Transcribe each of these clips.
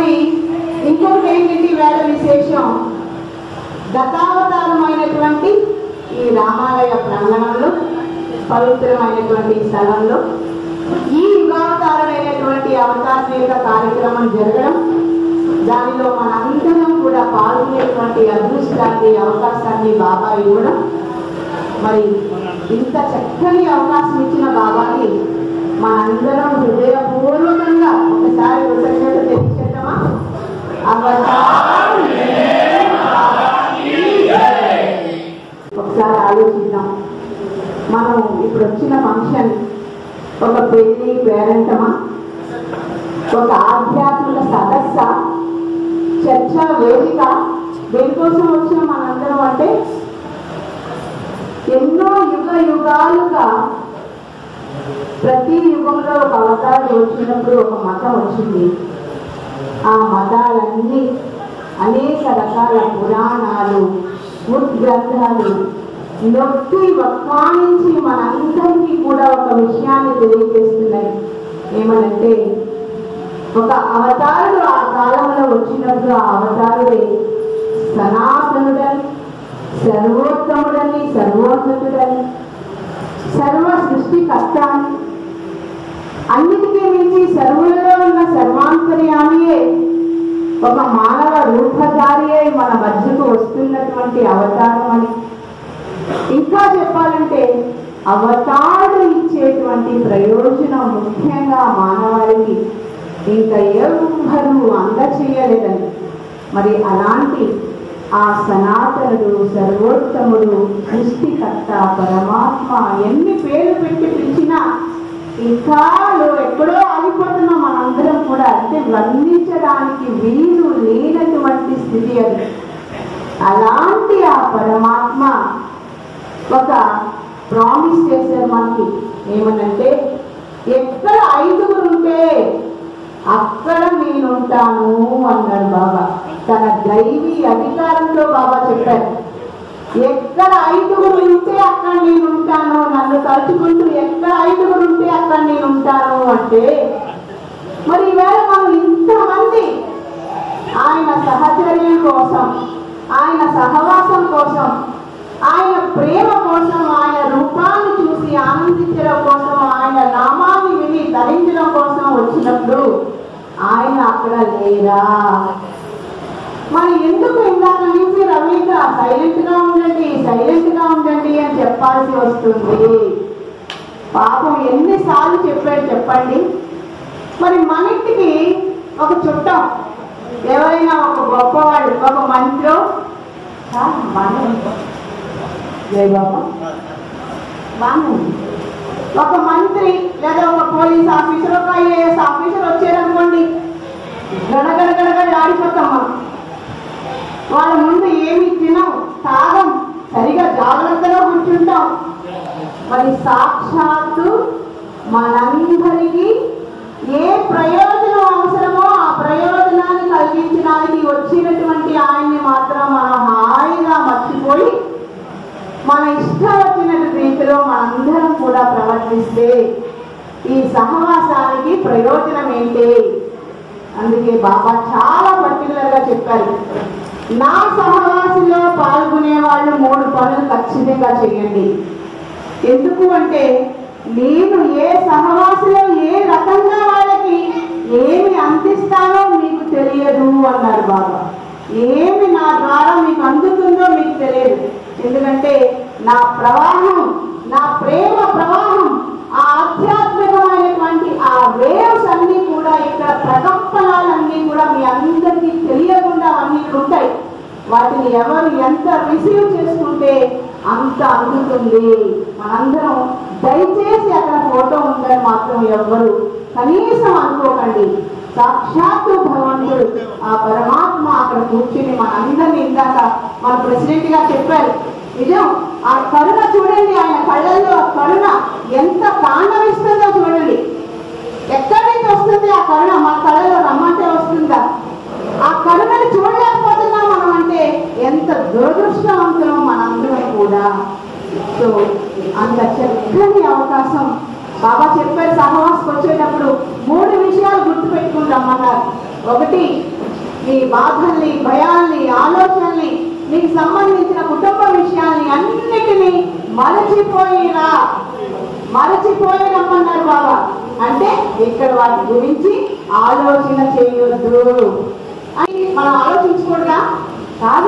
మరి ఇంకొకటి ఏంటంటే ఈవేళ విశేషం దత్తావతారమైనటువంటి ఈ రామాలయ ప్రాంగణంలో పవిత్రమైనటువంటి ఈ స్థలంలో ఈ యుగావతారమైనటువంటి అవతార యొక్క కార్యక్రమం జరగడం దానిలో మనందరం కూడా పాల్గొనేటువంటి అదృష్టాన్ని అవకాశాన్ని బాబా ఇవ్వడం మరి ఇంత చక్కని అవకాశం ఇచ్చిన బాబాకి మనందరం హృదయపూర్వకంగా ఒకసారి కృతజ్ఞత తెలియచేద్దామా అవతారం ఒకసారి ఆలోచిద్దాం మనం ఇప్పుడు వచ్చిన ఫంక్షన్ ఒక పెళ్లి పేరెంటమా ఒక ఆధ్యాత్మిక సదస్స చర్చ వేదిక దేనికోసం వచ్చిన మనందరం అంటే ఎన్నో యుగ యుగాలుగా ప్రతి యుగంలో ఒక అవతారం వచ్చినప్పుడు ఒక మతం వచ్చింది ఆ మతాలన్నీ అనేక రకాల పురాణాలు ఉద్గ్రంథాలు నొక్కి వక్కానించి మనందరికీ కూడా ఒక విషయాన్ని తెలియజేస్తున్నాయి ఏమనంటే ఒక అవతారుడు ఆ కాలంలో వచ్చినప్పుడు ఆ అవతారుడే సనాతనుడని సర్వోత్తముడని సర్వోన్నతుడని సర్వ సృష్టికర్త అని అన్నిటికీ మించి సర్వులలో ఉన్న సర్వాంతర్యామియే ఒక మానవ రూపధారి అయి మన మధ్యకు వస్తున్నటువంటి అవతారం అని ఇంకా చెప్పాలంటే అవతారుడు ఇచ్చేటువంటి ప్రయోజనం ముఖ్యంగా మానవాళికి ఇంకా ఎవ్వరూ అందచేయలేదని మరి అలాంటి ఆ సనాతనుడు సర్వోత్తముడు సృష్టికర్త పరమాత్మ ఎన్ని పేర్లు పెట్టి పిలిచినా ఇంకా లో- ఎక్కడో ఆగిపోతున్నాం మనందరం కూడా అంటే వర్ణించడానికి వీలు లేనటువంటి స్థితి అది అలాంటి ఆ పరమాత్మ ఒక ప్రామిస్ చేశారు మనకి ఏమనంటే ఎక్కడ ఐదుగురు ఉంటే అక్కడ నేనుంటాను అన్నాడు బాబా తన దైవీ అధికారంతో బాబా చెప్పారు ఎక్కడ ఐదుగురు ఉంటే అక్కడ నేను ఉంటాను నన్ను తలుచుకుంటూ ఎక్కడ ఐదుగురు ఉంటే అక్కడ నేను ఉంటాను అంటే మరి ఈవేళ మనం ఇంతమంది ఆయన సహచర్యం కోసం ఆయన సహవాసం కోసం ఆయన ప్రేమ కోసం ఆయన రూపాన్ని చూసి ఆనందించడం కోసం ఆయన నామాన్ని విని ధరించడం కోసం వచ్చినప్పుడు ఆయన అక్కడ లేరా మరి ఎందుకు ఇందాక నుంచి రవీంద్ర సైలెంట్ గా ఉండండి సైలెంట్ గా ఉండండి అని చెప్పాల్సి వస్తుంది పాపం ఎన్నిసార్లు చెప్పాడు చెప్పండి మరి మన ఇంటికి ఒక చుట్టం ఎవరైనా ఒక గొప్పవాడు ఒక మంత్రో ఆ, బాగానే ఉంది. జై బాబా బాగానే ఉంది. ఒక మంత్రి లేదా ఒక పోలీస్ ఆఫీసర్ ఒక ఐఏఎస్ ఆఫీసర్ వచ్చారనుకోండి గడగడ గడగడ ఆడిపోతాం మనం వాళ్ళ ముందు ఏమి తినం తాగం సరిగా జాగ్రత్తగా కూర్చుంటాం మరి సాక్షాత్తు మనందరికీ ఏ ప్రయోజనం అవసరమో ఆ ప్రయోజనాన్ని కలిగించడానికి వచ్చినటువంటి ఆయన్ని మాత్రం మనం హాయిగా మర్చిపోయి మన ఇష్టం వచ్చిన రీతిలో మనందరం కూడా ప్రవర్తిస్తే ఈ సహవాసానికి ప్రయోజనం ఏంటి అందుకే బాబా చాలా పర్టికులర్ గా చెప్పారు నా సహవాసంలో పాల్గొనే వాళ్ళు మూడు పనులు ఖచ్చితంగా చేయండి ఎందుకు అంటే నేను ఏ సహవాసంలో ఏ రకంగా వాళ్ళకి ఏమి అందిస్తానో మీకు తెలియదు అన్నారు బాబా ఏమి నా ద్వారా మీకు అందుతుందో మీకు తెలియదు ఎందుకంటే నా ప్రవాహం నా ప్రేమ ప్రవాహం ఆ ఆధ్యాత్మికమైనటువంటి ఆ వేవ్స్ అన్ని కూడా ఇక్కడ ప్రకంపనాలన్నీ కూడా మీ అందరికీ తెలియకుండా అన్ని ఇక్కడ ఉంటాయి వాటిని ఎవరు ఎంత రిసీవ్ చేసుకుంటే అంత అందుతుంది మనందరం దయచేసి అక్కడ ఫోటో ఉందని మాత్రం ఎవ్వరు కనీసం అనుకోకండి సాక్షాత్తు భగవంతుడు ఆ పరమాత్మ అక్కడ కూర్చుని మనందరినీ ఇందాక మన ప్రెసిడెంట్ గారు చెప్పారు నిజం ఆ కరుణ చూడండి ఆయన కళ్ళల్లో ఆ కరుణ ఎంత తాండవిస్తుందో చూడండి ఎక్కడి నుంచి వస్తుంది ఆ కరుణ మన కళ్ళలో రమ్మంటే వస్తుందా ఆ కరుణని చూడలేకపోతున్నాం మనం అంటే ఎంత దురదృష్టవంతులం మనందరం కూడా సో అంత చక్కని అవకాశం బాబా చెప్పారు సహవాసకు వచ్చేటప్పుడు మూడు విషయాలు గుర్తుపెట్టుకుంటాం అన్నారు ఒకటి నీ బాధల్ని భయాల్ని ఆలోచనల్ని నీకు సంబంధించిన కుటుంబ విషయాల్ని అన్నిటినీ మరచిపోయిరా మరచిపోయి రమ్మన్నారు బాబా అంటే ఇక్కడ వాటి గురించి ఆలోచన చేయొద్దు అని మనం ఆలోచించకూడదా కాదు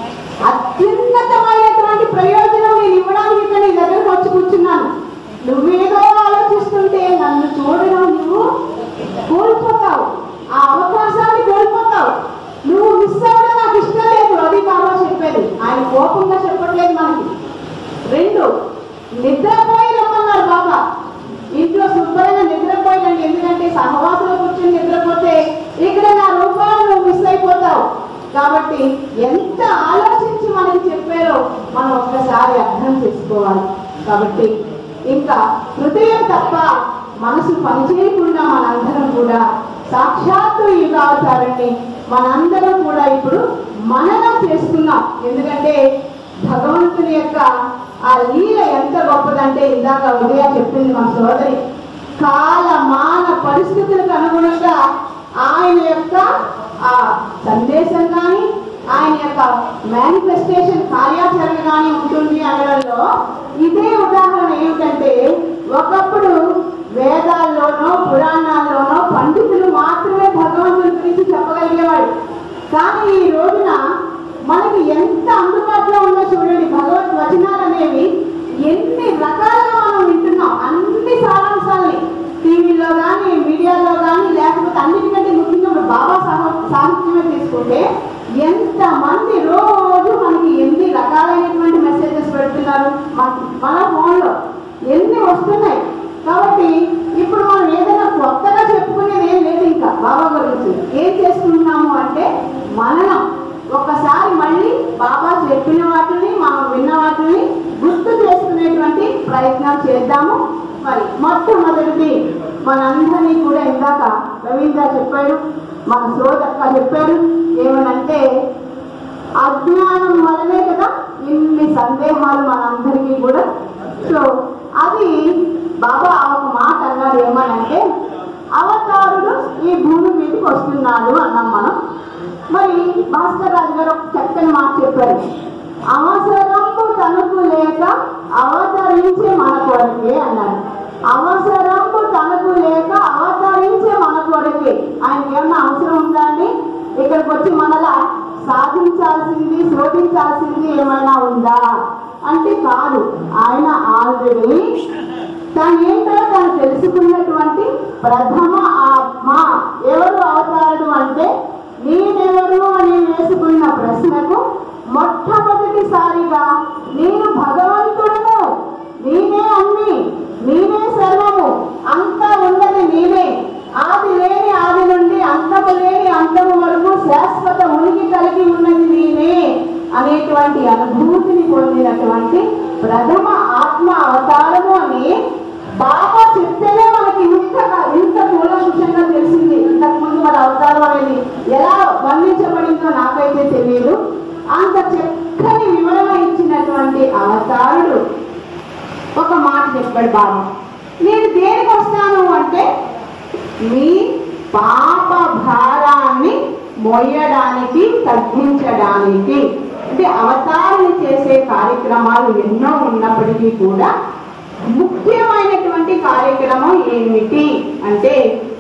అత్యున్నతమైనటువంటి ప్రయోజనం నేను ఇవ్వడానికి ఇక్కడ నీ దగ్గరకు వచ్చి కూర్చున్నాను నువ్వేదో ఆలోచిస్తుంటే నన్ను చూడడం నువ్వు కోల్పోతావు ఆ అవకాశాన్ని కోల్పోతావు నువ్వు మిస్ అవ్వడం నాకు ఇష్టం లేదు అది బాబా చెప్పేది ఆయన కోపంగా చెప్పట్లేదు మనకి రెండు నిద్రపోయి రమ్మన్నారు బాబా ఇంట్లో శుభ్రంగా నిద్రపోయినండి ఎందుకంటే సహవాసంలో కూర్చొని నిద్రపోతే ఇక్కడ నా రూపాలు నువ్వు మిస్ అయిపోతావు కాబట్టి ఎంత ఆలోచించి మనకి చెప్పారో మనం ఒక్కసారి అర్థం చేసుకోవాలి కాబట్టి ఇంకా హృదయం తప్ప మనసు పనిచేయకుండా మనందరం కూడా సాక్షాత్తు యుగావతారాన్ని మనందరం కూడా ఇప్పుడు మననం చేస్తున్నాం ఎందుకంటే భగవంతుని యొక్క ఆ లీల ఎంత గొప్పదంటే ఇందాక ఉదయ చెప్పింది మన సోదరి కాల మాన పరిస్థితులకు అనుగుణంగా ఆయన యొక్క ఆ సందేశం కానీ ఆయన యొక్క మేనిఫెస్టేషన్ కార్యాచరణ కానీ ఉంటుంది అనడంలో ఇదే ఉదాహరణ ఏమిటంటే ఒకప్పుడు వేదాల్లోనో పురాణాల్లోనో పండితులు మాత్రమే భగవంతుని గురించి చెప్పగలిగేవాడు కానీ ఈ రోజున మనకి ఎంత అందుబాటులో ఉందో చూడండి భగవద్ వచనాలు అనేవి ఎన్ని రకాలుగా మనం వింటున్నాం అన్ని సారాంశాలని టీవీలో కానీ మీడియాలో కానీ లేకపోతే అన్నిటికంటే ముఖ్యంగా ఇప్పుడు బాబా సాహ సాహిత్యమే తీసుకుంటే ఎంత మంది రోజు మనకి ఎన్ని రకాలైనటువంటి మెసేజెస్ పెడుతున్నారు మన మన ఫోన్లో ఎన్ని వస్తున్నాయి కాబట్టి ఇప్పుడు మనం ఏదైనా కొత్తగా చెప్పుకునేది ఏం లేదు ఇంకా బాబా గురించి ఏం చేస్తున్నాము అంటే మననం ఒక్కసారి మళ్ళీ బాబా చెప్పిన వాటిని మనం విన్న వాటిని గుర్తు చేసుకునేటువంటి ప్రయత్నం చేద్దాము మరి మొట్టమొదటిది మనందరినీ కూడా ఇందాక రవీంద్ర చెప్పాడు మన సోదక్క చెప్పాడు ఏమనంటే అజ్ఞానం వల్లనే కదా ఇన్ని సందేహాలు మనందరికీ కూడా సో అది బాబా ఒక మాట అన్నాడు ఏమనంటే అవతారుడు ఈ భూమి మీదకి వస్తున్నాడు అన్నాం మనం మరి భాస్కర్ రాజు గారు ఒక చక్కని మాట చెప్పారు అవసరము తనకు లేక అవతరించే మన కొరకే అన్నాడు అవసరము తనకు లేక అవతరించే మన కొరకే ఆయనకి ఏమన్నా అవసరం ఉందా అండి ఇక్కడికి వచ్చి మనలా సాధించాల్సింది శోధించాల్సింది ఏమైనా ఉందా అంటే కాదు ఆయన ఆల్రెడీ తను ఏంటో తను తెలుసుకున్నటువంటి ప్రథమ ఆత్మ ఎవరు అవతారుడు అంటే నేనెవరు అని వేసుకున్న ప్రశ్నకు మొట్టమొదటిసారిగా నేను భగవంతుడును నేనే అన్ని నేనే సర్వము అంతా ఉన్నది నేనే ఆది లేని ఆది నుండి అంతము లేని అంతము వరకు శాశ్వత ఉనికి కలిగి ఉన్నది నేనే అనేటువంటి అనుభూతిని పొందినటువంటి ప్రథమ ఆత్మ అవతారము అని బాబా చెప్తేనే మనకి ఇంతగా ఇంత కూలంకుషంగా తెలిసింది ఇంతకు ముందు మన అవతారం అనేది ఎలా వర్ణించబడిందో నాకైతే తెలియదు అంత చక్కని వివరణ ఇచ్చినటువంటి అవతారుడు ఒక మాట చెప్పాడు బాబా నేను దేనికి వస్తాను అంటే మీ పాప భారాన్ని మోయడానికి తగ్గించడానికి అంటే అవతారం చేసే కార్యక్రమాలు ఎన్నో ఉన్నప్పటికీ కూడా ముఖ్యమైనటువంటి కార్యక్రమం ఏమిటి అంటే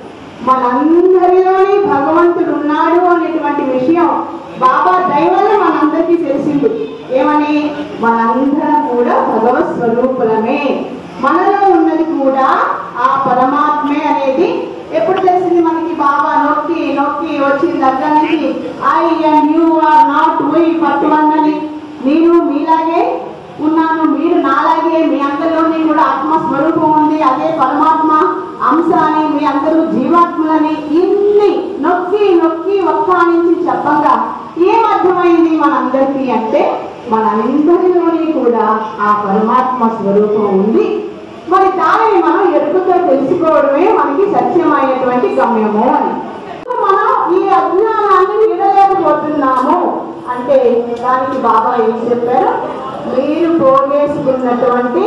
మనందరిలోని భగవంతుడు ఉన్నాడు అనేటువంటి విషయం బాబా దైవల్ల మనందరికీ తెలిసింది ఏమని మనందరం కూడా భగవత్ స్వరూపులమే మనలో ఉన్నది కూడా ఆ పరమాత్మే అనేది ఎప్పుడు తెలిసింది మనకి బాబా నొక్కి నొక్కి వచ్చిన దగ్గర నుంచి I and you are not వై పట్టువన్నది నేను మీలాగే ఉన్నాను మీరు నాలాగే మీ అందరిలోని కూడా ఆత్మ స్వరూపం ఉంది అదే పరమాత్మ అంశ అని మీ అందరూ జీవాత్మలని ఇన్ని నొక్కి నొక్కి ఒక్క నుంచి చెప్పగా ఏం అర్థమైంది మనందరికీ అంటే మనందరిలోని కూడా ఆ పరమాత్మ స్వరూపం ఉంది మరి దానిని మనం ఎరుకతో తెలుసుకోవడమే మనకి సత్యమైనటువంటి గమ్యము అని మనం ఈ అజ్ఞానాన్ని విడలేకపోతున్నాము అంటే దానికి బాబా ఏం చెప్పారు మీరు పోగేసుకున్నటువంటి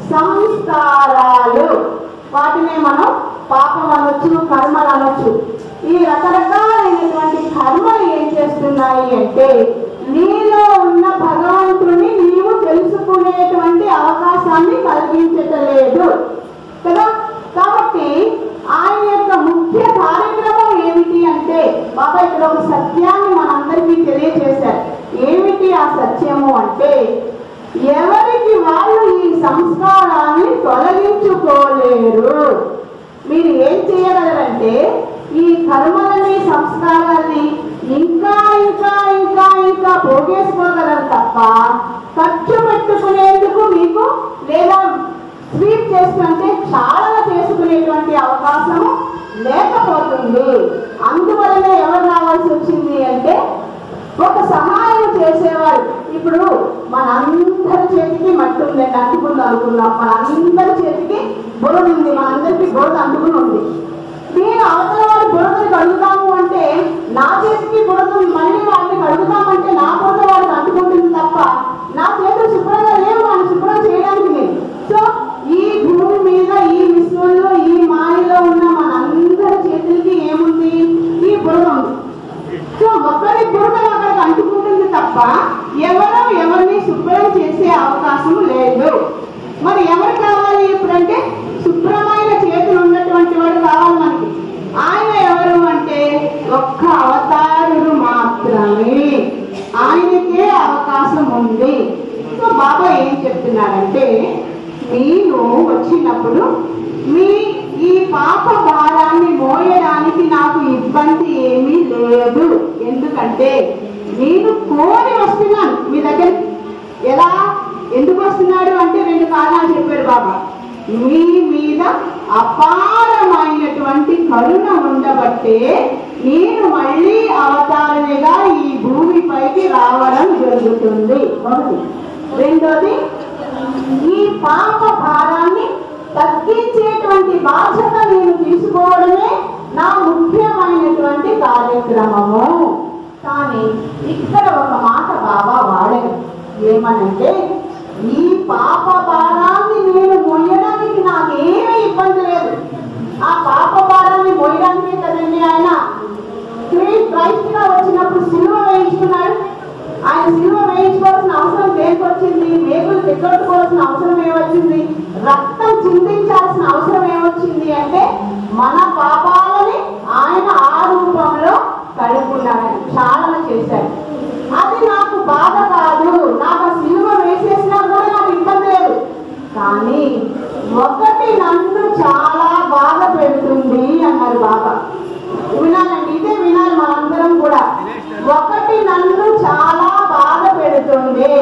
సంస్కారాలు వాటినే మనం పాపం అనొచ్చు కర్మలు అనొచ్చు ఈ రకరకాలైనటువంటి కర్మలు ఏం చేస్తున్నాయి అంటే నీలో ఉన్న భగవంతుని నీవు తెలుసుకునేటువంటి అవకాశాన్ని కలిగించటలేదు కదా కాబట్టి ఆయన యొక్క ముఖ్య కార్యక్రమం ఏమిటి అంటే బాబా ఇక్కడ ఒక సత్యాన్ని మనందరికీ తెలియజేశారు ఏమిటి ఆ సత్యము అంటే ఎవరికి వాళ్ళు ఈ సంస్కారాన్ని తొలగించుకోలేరు మీరు ఏం చేయగలరంటే ఈ కర్మలని సంస్కారాన్ని ఇంకా ఇంకా ఇంకా ఇంకా పోగేసుకోగలరు తప్ప ఖర్చు పెట్టుకునేందుకు మీకు లేదా స్వీప్ చేసుకుంటే చాలా చేసుకునేటువంటి అవకాశం లేకపోతుంది అందువలన ఎవరు రావాల్సి వచ్చింది అంటే ఒక సహాయం చేసేవాడు ఇప్పుడు మనందరి చేతికి మట్టి ఉందండి అంటుకుంది అనుకున్నాం మనందరి చేతికి బురద ఉంది మనందరికి బురద అంటుకుని ఉంది నేను అవతల వాడి బురదని కడుగుతాము అంటే నా చేతికి బురద ఉంది, మళ్ళీ వాడిని కడుగుతామంటే నా బురద వాడికి అంటుకుంటుంది తప్ప నా చేతులు శుభ్రంగా లేవు వాడిని శుభ్రం చేయడానికి లేదు సో ఈ భూమి మీద ఈ విశ్వంలో ఈ మాయలో ఉన్న మనందరి చేతులకి ఏముంది ఈ బురద ఉంది సో ఒకరి బురద ఒకరికి అంటుకుంటుంది తప్ప ఎవరు ఎవరిని శుభ్రం చేసే అవకాశం లేదు మరి ఎవరు కావాలి ఇప్పుడంటే శుభ్రమైన చేతులు ఉన్నటువంటి వాడు కావాలి మనకి ఆయన ఎవరు అంటే ఒక్క అవతారుడు మాత్రమే ఆయనకే అవకాశం ఉంది సో బాబా ఏం చెప్తున్నాడంటే నేను వచ్చినప్పుడు మీ ఈ పాప భారాన్ని మోయడానికి నాకు ఇబ్బంది ఏమీ లేదు ఎందుకంటే నేను కోరి వస్తున్నాను మీ దగ్గర ఎలా ఎందుకు వస్తున్నాడు అంటే రెండు కారణాలు చెప్పాడు బాబా మీ మీద అపారమైనటువంటి కరుణ ఉండబట్టే నేను మళ్ళీ అవతారనిగా ఈ భూమిపైకి రావడం జరుగుతుంది ఒకటి రెండోది ఈ పాప భారాన్ని తగ్గించేటువంటి బాధ్యత నేను తీసుకోవడమే నా ముఖ్యమైనటువంటి కార్యక్రమము కానీ ఇక్కడ ఒక మాట బాబా వాడారు ఏమనంటే ఈ పాప భారాన్ని నేను మొయ్యడానికి నాకేమీ ఇబ్బంది లేదు ఆ పాప భారాన్ని మోయడానికే కదండి ఆయన క్రైస్ట్ గా వచ్చినప్పుడు సిలువ వేయించుకున్నాడు ఆయన సిలువ వేయించుకోవాల్సిన అవసరం దేనికి వచ్చింది మేకులు దిగ్గొట్టుకోవాల్సిన అవసరం ఏమొచ్చింది రక్తం చిందించాల్సిన అవసరం ఏమొచ్చింది అంటే మన పాపాలని ఆయన ఆ రూపంలో కడుక్కున్నాడని చాలన చేశాడు అది నాకు బాధ కాదు నాకు ఆ సిలువ వేసేసినా కూడా నాకు ఇబ్బంది లేదు కానీ ఒకటి నన్ను చాలా బాధ పెడుతుంది అన్నారు బాబా వినాలండి ఇదే వినాలి మనందరం కూడా ఒకటి నన్ను చాలా బాధ పెడుతుంది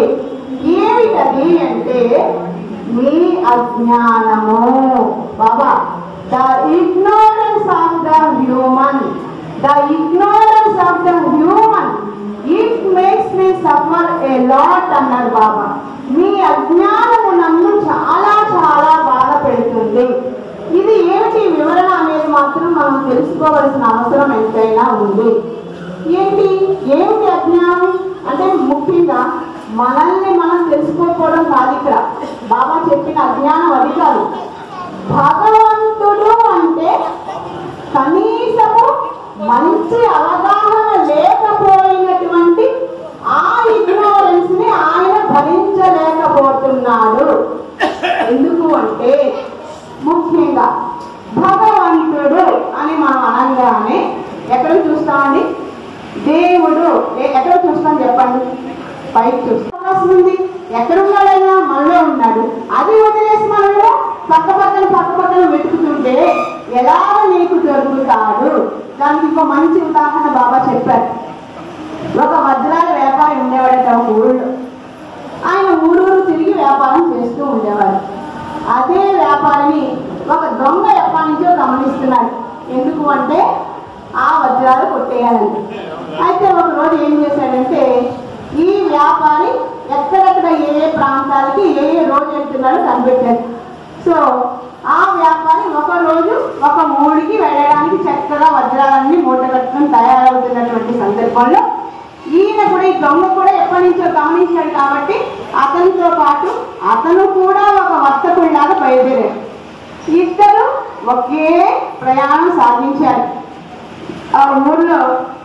ఏమిటది అంటే మీ అజ్ఞానము బాబా the ignorance of the human the ignorance of the human it makes me suffer a lot అన్నారు బాబా మీ అజ్ఞానము నన్ను చాలా చాలా బాధ పెడుతుంది ఇది ఏమిటి వివరణ అనేది మాత్రం మనం తెలుసుకోవాల్సిన అవసరం ఎంతైనా ఉంది ఏంటి ఏమిటి అజ్ఞానం అంటే ముఖ్యంగా మనల్ని మనం తెలుసుకోకపోవడం కాదు ఇక్కడ బాబా చెప్పిన అజ్ఞానం అది కాదు భగవంతుడు అంటే కనీసము మంచి అవగాహన లేకపోయినటువంటి ఆ ఇగ్నోరెన్స్ ని ఆయన భరించలేకపోతున్నాడు ఎందుకు అంటే ముఖ్యంగా భగవంతుడు అని మనం అనగానే ఎక్కడ చూస్తామండి దేవుడు ఏ- ఎక్కడ చూస్తాం చెప్పండి పైకి చూస్తాం అవకాశం ఉంది ఎక్కడ ఉన్నాడైనా మనలో ఉన్నాడు అది వదిలేసి మనము పక్క పక్కన పక్క పక్కన వెతుకుతుంటే ఎలా నీకు దొరుకుతాడు దానికి ఇంకో మంచి ఉదాహరణ బాబా చెప్పారు ఒక వజ్రాల వ్యాపారి ఉండేవాడట ఒక ఊళ్ళో ఆయన ఊరూరు తిరిగి వ్యాపారం చేస్తూ ఉండేవాడు అదే వ్యాపారిని ఒక దొంగ ఎప్పటి నుంచో గమనిస్తున్నాడు ఎందుకు అంటే ఆ వజ్రాలు కొట్టేయాలని అయితే ఒక రోజు ఏం చేశాడంటే ఈ వ్యాపారి ఎక్కడెక్కడ ఏ ఏ ప్రాంతాలకి ఏ ఏ రోజు వెళ్తున్నాడో కనిపెట్టాడు సో ఆ వ్యాపారి ఒక రోజు ఒక మూడికి వెళ్ళడానికి చక్కగా వజ్రాలన్నీ మూట కట్టుకొని తయారవుతున్నటువంటి సందర్భంలో ఈయన కూడా ఈ దొంగ కూడా ఎప్పటి నుంచో గమనించాడు కాబట్టి అతనితో పాటు అతను కూడా ఒక వర్తకుడిలాగా బయలుదేరాడు ఇద్దరు ఒకే ప్రయాణం సాగించారు ఆ ఊర్లో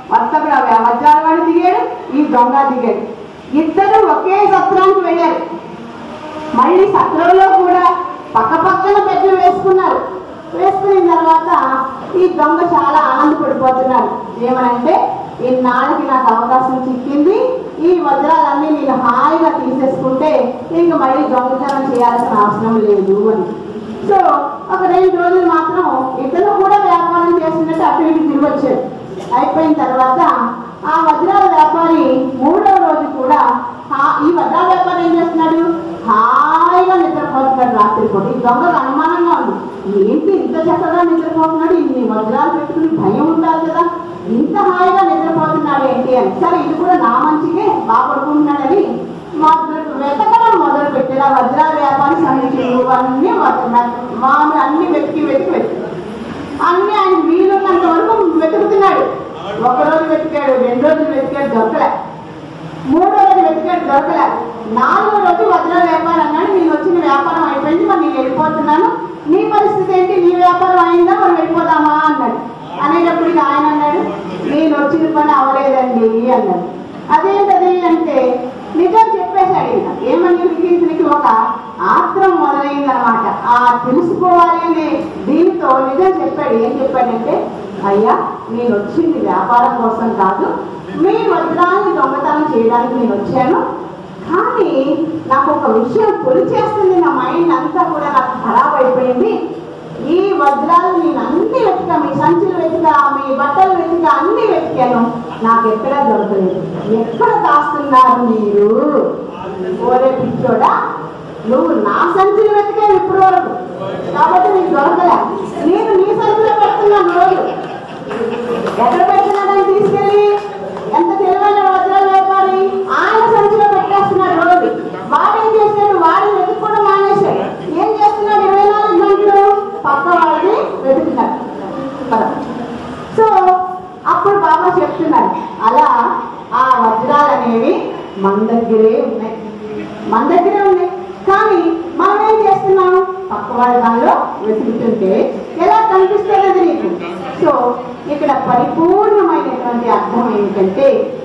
వర్తకుడు ఆ వజ్రాల వాడు దిగాడు ఈ దొంగ దిగాడు ఇద్దరు ఒకే సత్రానికి వెళ్ళారు మళ్ళీ సత్రంలో కూడా పక్క పక్కన పెద్దలు వేసుకున్నారు వేసుకున్న తర్వాత ఈ దొంగ చాలా ఆనందపడిపోతున్నారు ఏమనంటే ఇన్నాళ్ళకి నాకు అవకాశం చిక్కింది ఈ వజ్రాలన్నీ నేను హాయిగా తీసేసుకుంటే ఇంక మళ్ళీ దొంగతనం చేయాల్సిన అవసరం లేదు అని సో ఒక రెండు రోజులు మాత్రం ఇతను కూడా వ్యాపారం చేసినట్టు అటు ఇటు తిరిగి వచ్చాడు అయిపోయిన తర్వాత ఆ వజ్రాల వ్యాపారి మూడో రోజు కూడా హా- ఈ వజ్రాల వ్యాపారి ఏం చేస్తున్నాడు హాయిగా నిద్రపోతున్నాడు రాత్రి పూట ఈ దొంగకు అనుమానంగా ఉంది ఏంటి ఇంత చక్కగా నిద్రపోతున్నాడు ఇన్ని వజ్రాలు పెట్టుకుని భయం ఉండాలి కదా ఇంత హాయిగా నిద్రపోతున్నాడు ఏంటి అని సరే ఇది కూడా నా మంచికే బాగా పడుకుంటున్నాడని మొదలు వెతకడం మొదలు పెట్టారు ఆ వజ్రాల వ్యాపారి సంగతులు అన్ని మామూలు అన్ని వెతికి వెతికి వెతికి అన్ని ఆయన వీలున్నంత వరకు వెతుకుతున్నాడు ఒక రోజు వెతికాడు రెండు రోజులు వెతికాడు దొరకలే మూడో రోజు వెతికాడు దొరకలే నాలుగో రోజు వజ్రాల వ్యాపారం అన్నాడు నేను వచ్చిన వ్యాపారం అయిపోయింది మరి నేను వెళ్ళిపోతున్నాను నీ పరిస్థితి ఏంటి నీ వ్యాపారం అయిందా మరి వెళ్ళిపోదామా అన్నాడు అనేటప్పటికి ఆయన అన్నాడు నేను వచ్చిన పని అవ్వలేదండి అన్నాడు అదేంటది అంటే నిజం చెప్పేశాడు ఈయన ఏమని ఇతనికి ఒక ఆత్రం మొదలైందనమాట ఆ తెలుసుకోవాలి అనే దీనితో నిజం చెప్పాడు ఏం చెప్పాడంటే అయ్యా నేను వచ్చింది వ్యాపారం కోసం కాదు మీ వజ్రాన్ని దొంగతనం చేయడానికి నేను వచ్చాను కానీ నాకు ఒక విషయం పొలిచేస్తుంది నా మైండ్ అంతా కూడా నాకు ఖరాబ్ అయిపోయింది ఈ వజ్రాలు నేను అన్ని వెతికా మీ సంచులు వెతికా మీ బట్టలు వెతికా అన్ని వెతికాను నాకు ఎక్కడా దొరకలేదు ఎక్కడ దాస్తున్నారు మీరు ఓరే పిచ్చోడా నువ్వు నా సంచులు వెతికావు ఇప్పటి వరకు కాబట్టి నీకు దొరకలే నేను నీ సంచులో పెడుతున్నాను రోజు ఎక్కడ పెడుతున్నాడని తీసుకెళ్ళి ఎంత తెలివైన వజ్రాల వ్యాపారి ఆయన సంచిలో పెట్టేస్తున్నాడు రోజు వాడేం చేశాడు వాడు వెతుక్కోవడం మానేశాడు ఏం చేస్తున్నాడు ఇరవై నాలుగు గంటలు పక్క వాళ్ళని వెతుకుతున్నాడు కదా. సో అప్పుడు బాబా చెప్తున్నారు అలా ఆ వజ్రాలు అనేవి మన దగ్గరే ఉన్నాయి మన దగ్గరే ఉన్నాయి కానీ మనం ఏం చేస్తున్నాం పక్క వాళ్ళ దానిలో వెతుకుతుంటే ఎలా కనిపిస్తున్నది నీకు సో ఇక్కడ పరిపూర్ణమైనటువంటి అర్థం ఏమిటంటే